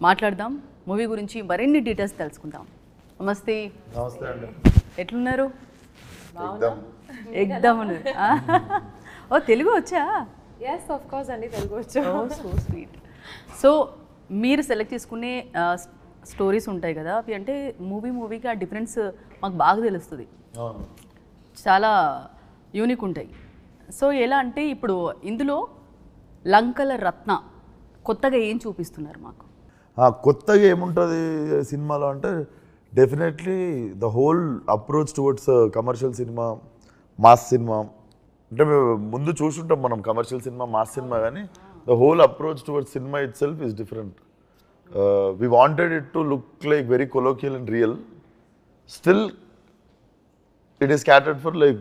మాట్లాడదాం మూవీ గురించి మరిన్ని డీటెయిల్స్ తెలుసుకుందాం నమస్తే నమస్తే అండి ఎట్లున్నారు ఎగ్దమ్ ఎగ్దాం ఉన్నారు ఆ? ఓ తెలుగు వచ్చా ఎస్ ఆఫ్ కోర్స్ అండి తెలుగు వచ్చు ఓ సో స్వీట్ సో మీరు సెలెక్ట్ చేసుకునే స్టోరీస్ ఉంటాయి కదా అవి అంటే మూవీ మూవీకి ఆ డిఫరెన్స్ మాకు బాగా తెలుస్తుంది అవును చాలా యూనిక్ ఉంటాయి సో ఎలా అంటే ఇప్పుడు ఇందులో లంకల రత్న కొత్తగా ఏం చూపిస్తున్నారు మాకు ఆ, కొత్తగా ఏముంటుంది సినిమాలో అంటే definitely the whole approach towards commercial cinema mass cinema అంటే మేము ముందు చూసుంటాం మనం కమర్షియల్ సినిమా మాస్ సినిమా కానీ the whole approach towards cinema itself is different we wanted it to look like very colloquial and real still it is catered for like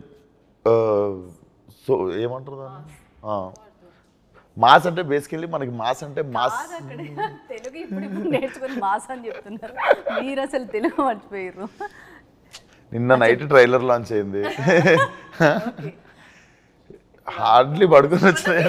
so ఏమంటారు దాన్ని mass అంటే basically మనకి mass అంటే mass అక్కడే తెలుగు ఇప్పుడు ఇప్పుడు నేర్చుకుని మాస అని చెప్తున్నారు మీరు అసలు తెలుగు మర్చిపోయారు నిన్న నైట్ ట్రైలర్ లాంచ్ అయింది హార్డ్లీ పడుకొని వచ్చినాయి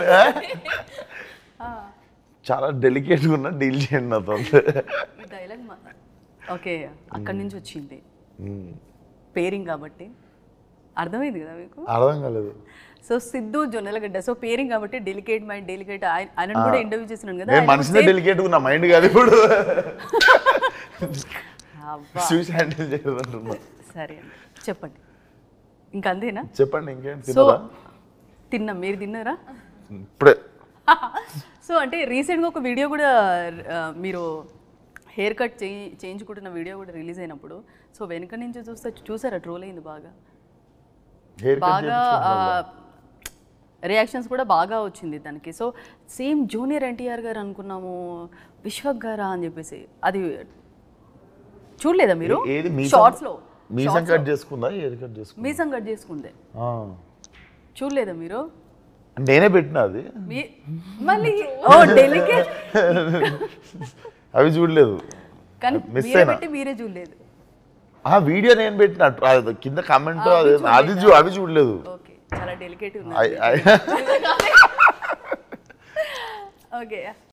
చాలా డెలికేట్గా ఉన్న డీల్ చేయండి నాతో ఈ డైలాగ్ ఓకే అక్కడి నుంచి వచ్చింది పేరింగ్ కాబట్టి అర్థమైంది కదా మీకు అర్థం కాలేదు so Siddhu Jonnalagadda so pairing కాబట్టి డెలికేట్ మైండ్ డెలికేట్ ఆయన కూడా ఇంటర్వ్యూ చేస్తున్నాను కదా నేను ఆయన మనిషినే కూడా డెలికేట్గా నా మైండ్ కాదు ఇప్పుడు same- అబ్బా, చూసి హ్యాండిల్ చేయాలంటున్నా సరే అండి చెప్పండి ఇంకా అంతేనా చెప్పండి ఇంకేంటి సో తిన్నారా తిన్నాం మీరు తిన్నారా ఇప్పుడే సో అంటే రీసెంట్గా ఒక వీడియో కూడా ఆ, మీరు హెయిర్ కట్ చేయి చేయించుకుంటున్న వీడియో కూడా రిలీజ్ అయినప్పుడు సో వెనక నుంచి చూస్తే చూసారా ట్రోల్ అయింది బాగా హెయిర్ కట్ బాగా రియాక్షన్స్ కూడా బాగా వచ్చింది దానికి సో సేమ్ జూనియర్ ఎన్టీఆర్ గారు అనుకున్నాము విశ్వక్ గారా అని చెప్పేసి అది చూడలేదా మీరు ఏది మీ షార్ట్స్ లో మీసం కట్ చేసుకుందా హెయిర్ కట్ చేసుకుందా మీసం కట్ చేసుకుందే ఆ. చూడలేదా మీరు నేనే పెట్టిన అది మీ మళ్ళీ ఓ డెలికేట్ అవి చూడలేదు కానీ Miss మీరే అయినా. పెట్టి మీరే చూడలేదు ఆ వీడియో నేను పెట్టిన అది కింద కామెంట్ అది అది చూ అవి చూడలేదు ఓకే చాలా డెలికేట్ I- ఉన్నారు I- ఓకే